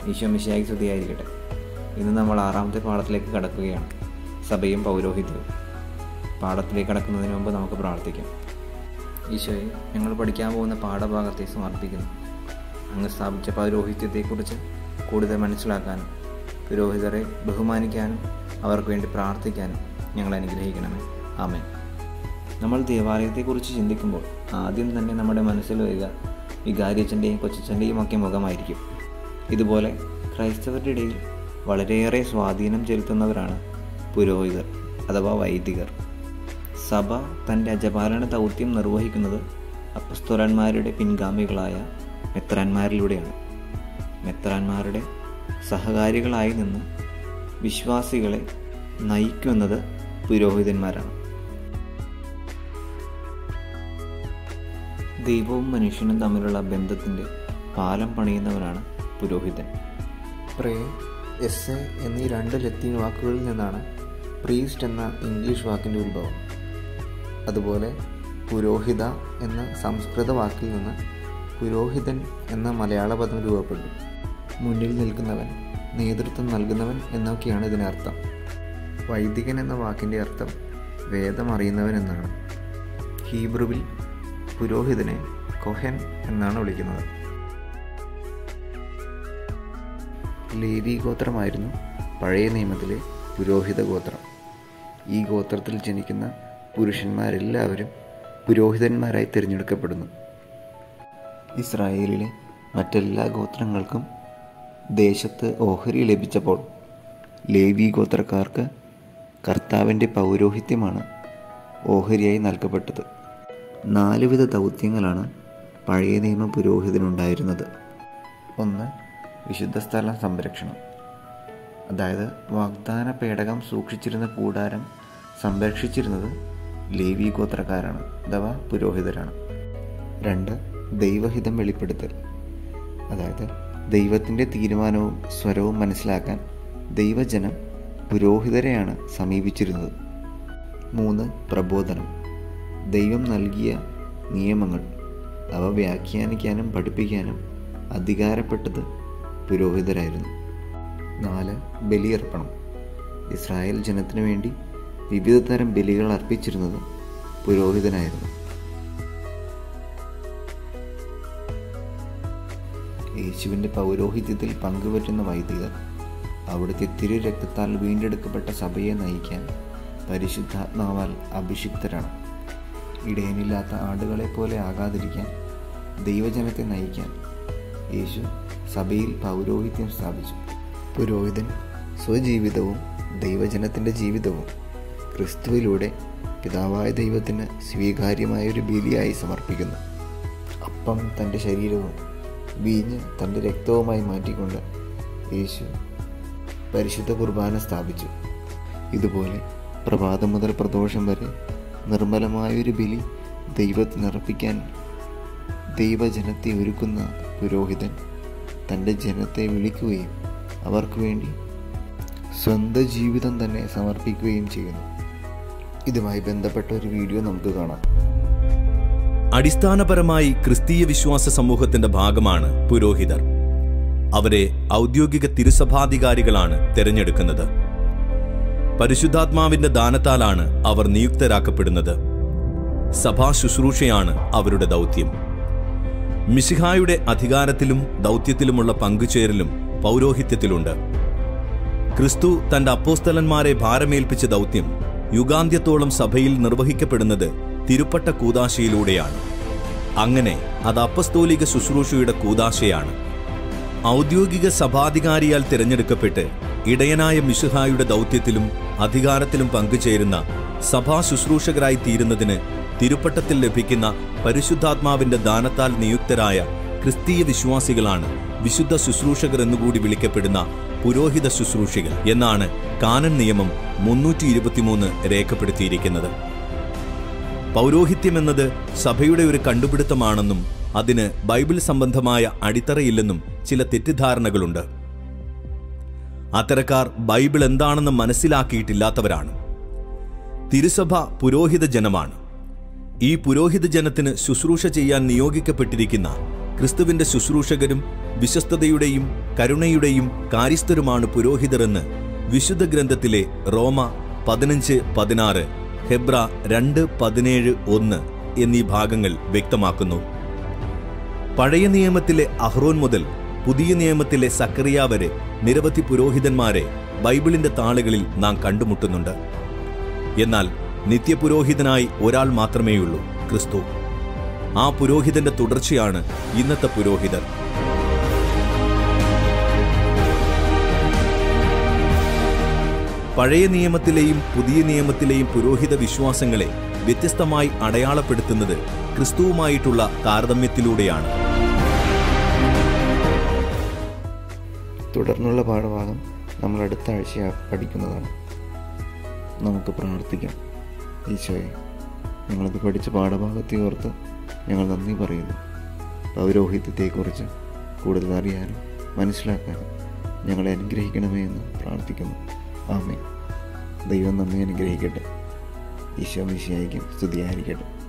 ഈശോ മിശിയായി സ്തുതിയായിരിക്കട്ടെ ഇന്ന് നമ്മൾ ആറാമത്തെ പാഠത്തിലേക്ക് കടക്കുകയാണ് സഭയും പൗരോഹിത്യവും പാഠത്തിലേക്ക് കടക്കുന്നതിന് മുമ്പ് നമുക്ക് പ്രാർത്ഥിക്കാം ഈശോയെ ഞങ്ങൾ പഠിക്കാൻ പോകുന്ന പാഠഭാഗത്തെ സമർപ്പിക്കുന്നു അങ്ങ് സ്ഥാപിച്ച പൗരോഹിത്യത്തെക്കുറിച്ച് കൂടുതൽ മനസ്സിലാക്കാനും പുരോഹിതരെ ബഹുമാനിക്കാനും അവർക്ക് വേണ്ടി പ്രാർത്ഥിക്കാനും ഞങ്ങൾ അനുഗ്രഹിക്കണമേ ആമേൻ നമ്മൾ ദേവാലയത്തെക്കുറിച്ച് ചിന്തിക്കുമ്പോൾ ആദ്യം തന്നെ നമ്മുടെ മനസ്സിൽ വരിക വികാരിയച്ഛൻ്റെയും കൊച്ചച്ഛൻ്റെയും ഒക്കെ മുഖമായിരിക്കും ഇതുപോലെ ക്രൈസ്തവരുടെ ഇടയിൽ വളരെയേറെ സ്വാധീനം ചെലുത്തുന്നവരാണ് പുരോഹിതർ അഥവാ വൈദികർ സഭ തൻ്റെ അജപാലന ദൗത്യം നിർവഹിക്കുന്നത് അപ്പസ്തോലന്മാരുടെ പിൻഗാമികളായ മെത്രാന്മാരിലൂടെയാണ് മെത്രാന്മാരുടെ സഹകാരികളായി നിന്ന് വിശ്വാസികളെ നയിക്കുന്നത് പുരോഹിതന്മാരാണ് ദൈവവും മനുഷ്യനും തമ്മിലുള്ള ബന്ധത്തിൻ്റെ പാലം പണിയുന്നവനാണ് പുരോഹിതൻ പ്രേ എസ് എ എന്നീ രണ്ട് ലത്തീൻ വാക്കുകളിൽ നിന്നാണ് പ്രീസ്റ്റ് എന്ന ഇംഗ്ലീഷ് വാക്കിൻ്റെ ഉത്ഭവം അതുപോലെ പുരോഹിത എന്ന സംസ്കൃത വാക്കിൽ നിന്ന് പുരോഹിതൻ എന്ന മലയാള പദം രൂപപ്പെട്ടു മുന്നിൽ നിൽക്കുന്നവൻ നേതൃത്വം നൽകുന്നവൻ എന്നൊക്കെയാണ് ഇതിനർത്ഥം വൈദികൻ എന്ന വാക്കിൻ്റെ അർത്ഥം വേദം അറിയുന്നവൻ എന്നാണ് ഹീബ്രുവിൽ പുരോഹിതനെ കൊഹൻ എന്നാണ് വിളിക്കുന്നത് ലേവി ഗോത്രമായിരുന്നു പഴയ നിയമത്തിലെ പുരോഹിത ഗോത്രം ഈ ഗോത്രത്തിൽ ജനിക്കുന്ന പുരുഷന്മാരെല്ലാവരും പുരോഹിതന്മാരായി തിരഞ്ഞെടുക്കപ്പെടുന്നു ഇസ്രായേലിലെ മറ്റെല്ലാ ഗോത്രങ്ങൾക്കും ദേശത്ത് ഓഹരി ലഭിച്ചപ്പോൾ ലേവി ഗോത്രക്കാർക്ക് കർത്താവിൻ്റെ പൗരോഹിത്യമാണ് ഓഹരിയായി നൽകപ്പെട്ടത് നാലുവിധ ദൗത്യങ്ങളാണ് പഴയ നിയമ പുരോഹിതനുണ്ടായിരുന്നത് ഒന്ന് വിശുദ്ധ സ്ഥലം സംരക്ഷണം അതായത് വാഗ്ദാന പേടകം സൂക്ഷിച്ചിരുന്ന കൂടാരം സംരക്ഷിച്ചിരുന്നത് ലേവി ഗോത്രക്കാരാണ് അഥവാ പുരോഹിതരാണ് രണ്ട് ദൈവഹിതം വെളിപ്പെടുത്തൽ അതായത് ദൈവത്തിൻ്റെ തീരുമാനവും സ്വരവും മനസ്സിലാക്കാൻ ദൈവജനം പുരോഹിതരെയാണ് സമീപിച്ചിരുന്നത് മൂന്ന് പ്രബോധനം ദൈവം നൽകിയ നിയമങ്ങൾ അവ വ്യാഖ്യാനിക്കാനും പഠിപ്പിക്കാനും അധികാരപ്പെട്ടത് പുരോഹിതരായിരുന്നു നാല് ബലിയർപ്പണം ഇസ്രായേൽ ജനത്തിനു വേണ്ടി വിവിധ തരം ബലികൾ അർപ്പിച്ചിരുന്നത് പുരോഹിതനായിരുന്നു യേശുവിൻ്റെ പൗരോഹിത്യത്തിൽ പങ്കുപറ്റുന്ന വൈദികർ അവിടുത്തെ തിരു രക്തത്താൽ വീണ്ടെടുക്കപ്പെട്ട സഭയെ നയിക്കാൻ പരിശുദ്ധാത്മാവാൽ അഭിഷിക്തരാണ് ഇടയനില്ലാത്ത ആടുകളെ പോലെ ആകാതിരിക്കാൻ ദൈവജനത്തെ നയിക്കാൻ യേശു സഭയിൽ പൗരോഹിത്യം സ്ഥാപിച്ചു പുരോഹിതൻ സ്വജീവിതവും ദൈവജനത്തിൻ്റെ ജീവിതവും ക്രിസ്തുവിലൂടെ പിതാവായ ദൈവത്തിന് സ്വീകാര്യമായ ഒരു ബലിയായി സമർപ്പിക്കുന്നു അപ്പം തൻ്റെ ശരീരവും വീഞ്ഞ് തൻ്റെ രക്തവുമായി മാറ്റിക്കൊണ്ട് യേശു പരിശുദ്ധ കുർബാന സ്ഥാപിച്ചു ഇതുപോലെ പ്രഭാതം മുതൽ പ്രദോഷം വരെ നിർമ്മലമായൊരു ബലി ദൈവത്തിനർപ്പിക്കാൻ ദൈവജനത്തെ ഒരുക്കുന്ന പുരോഹിതൻ തൻ്റെ ജനത്തെ വിളിക്കുകയും അവർക്ക് വേണ്ടി സ്വന്തം ജീവിതം തന്നെ സമർപ്പിക്കുകയും ചെയ്യുന്നു ഇതുമായി ബന്ധപ്പെട്ട ഒരു വീഡിയോ നമുക്ക് കാണാം അടിസ്ഥാനപരമായി ക്രിസ്തീയ വിശ്വാസ സമൂഹത്തിന്റെ ഭാഗമാണ് പുരോഹിതർ അവരെ ഔദ്യോഗിക തിരുസഭാധികാരികളാണ് തിരഞ്ഞെടുക്കുന്നത് പരിശുദ്ധാത്മാവിന്റെ ദാനത്താലാണ് അവർ നിയുക്തരാക്കപ്പെടുന്നത് സഭാ ശുശ്രൂഷയാണ് അവരുടെ ദൗത്യം മിശിഹായുടെ അധികാരത്തിലും ദൗത്യത്തിലുമുള്ള പങ്കുചേരലും പൗരോഹിത്യത്തിലുണ്ട് ക്രിസ്തു തന്റെ അപ്പോസ്തലന്മാരെ ഭാരമേൽപ്പിച്ച ദൗത്യം യുഗാന്ത്യത്തോളം സഭയിൽ നിർവഹിക്കപ്പെടുന്നത് തിരുപ്പട്ട കൂതാശയിലൂടെയാണ് അങ്ങനെ അത് അപ്പസ്തോലിക ശുശ്രൂഷയുടെ കൂതാശയാണ് ഔദ്യോഗിക സഭാധികാരിയാൽ തിരഞ്ഞെടുക്കപ്പെട്ട് ഇടയനായ മിശുഹായുടെ ദൗത്യത്തിലും അധികാരത്തിലും പങ്കുചേരുന്ന സഭാ ശുശ്രൂഷകരായി തീരുന്നതിന് തിരുപ്പട്ടത്തിൽ ലഭിക്കുന്ന പരിശുദ്ധാത്മാവിന്റെ ദാനത്താൽ നിയുക്തരായ ക്രിസ്തീയ വിശ്വാസികളാണ് വിശുദ്ധ ശുശ്രൂഷകർ എന്നുകൂടി വിളിക്കപ്പെടുന്ന പുരോഹിത ശുശ്രൂഷികൾ എന്നാണ് കാനൻ നിയമം മുന്നൂറ്റി ഇരുപത്തിമൂന്ന് രേഖപ്പെടുത്തിയിരിക്കുന്നത് പൗരോഹിത്യം എന്നത് സഭയുടെ ഒരു കണ്ടുപിടുത്തമാണെന്നും അതിന് ബൈബിൾ സംബന്ധമായ അടിത്തറയില്ലെന്നും ചില തെറ്റിദ്ധാരണകളുണ്ട് അത്തരക്കാർ ബൈബിൾ എന്താണെന്ന് മനസ്സിലാക്കിയിട്ടില്ലാത്തവരാണ് തിരുസഭ പുരോഹിത ജനമാണ് ഈ പുരോഹിത ജനത്തിന് ശുശ്രൂഷ ചെയ്യാൻ നിയോഗിക്കപ്പെട്ടിരിക്കുന്ന ക്രിസ്തുവിന്റെ ശുശ്രൂഷകരും വിശ്വസ്തതയുടെയും കരുണയുടെയും കാര്യസ്ഥരുമാണ് പുരോഹിതരെന്ന് വിശുദ്ധ ഗ്രന്ഥത്തിലെ റോമ പതിനഞ്ച് പതിനാറ് ഹെബ്ര രണ്ട് പതിനേഴ് ഒന്ന് എന്നീ ഭാഗങ്ങൾ വ്യക്തമാക്കുന്നു പഴയ നിയമത്തിലെ അഹ്റോൻ മുതൽ പുതിയ നിയമത്തിലെ സക്കറിയ വരെ നിരവധി പുരോഹിതന്മാരെ ബൈബിളിന്റെ താളുകളിൽ നാം കണ്ടുമുട്ടുന്നുണ്ട് എന്നാൽ നിത്യപുരോഹിതനായി ഒരാൾ മാത്രമേയുള്ളൂ ക്രിസ്തു ആ പുരോഹിതന്റെ തുടർച്ചയാണ് ഇന്നത്തെ പുരോഹിതർ പഴയ നിയമത്തിലെയും പുതിയ നിയമത്തിലെയും പുരോഹിത വിശ്വാസങ്ങളെ വ്യത്യസ്തമായി അടയാളപ്പെടുത്തുന്നത് ക്രിസ്തുവുമായിട്ടുള്ള താരതമ്യത്തിലൂടെയാണ് തുടർന്നുള്ള പാഠഭാഗം നമ്മൾ അടുത്ത ആഴ്ച പഠിക്കുന്നതാണ് നമുക്ക് പ്രാർത്ഥിക്കാം ഈശോയെ ഞങ്ങളത് പഠിച്ച പാഠഭാഗത്തെ ഓർത്ത് ഞങ്ങൾ നന്ദി പറയുന്നു പൗരോഹിത്യത്തെക്കുറിച്ച് കൂടുതൽ അറിയാനും മനസ്സിലാക്കാനും ഞങ്ങളെ അനുഗ്രഹിക്കണമേ എന്ന് പ്രാർത്ഥിക്കുന്നു ആമേ ദൈവം നമ്മെ അനുഗ്രഹിക്കട്ടെ ഈശോ മിശിയായിരിക്കും സ്തുതിയായിരിക്കട്ടെ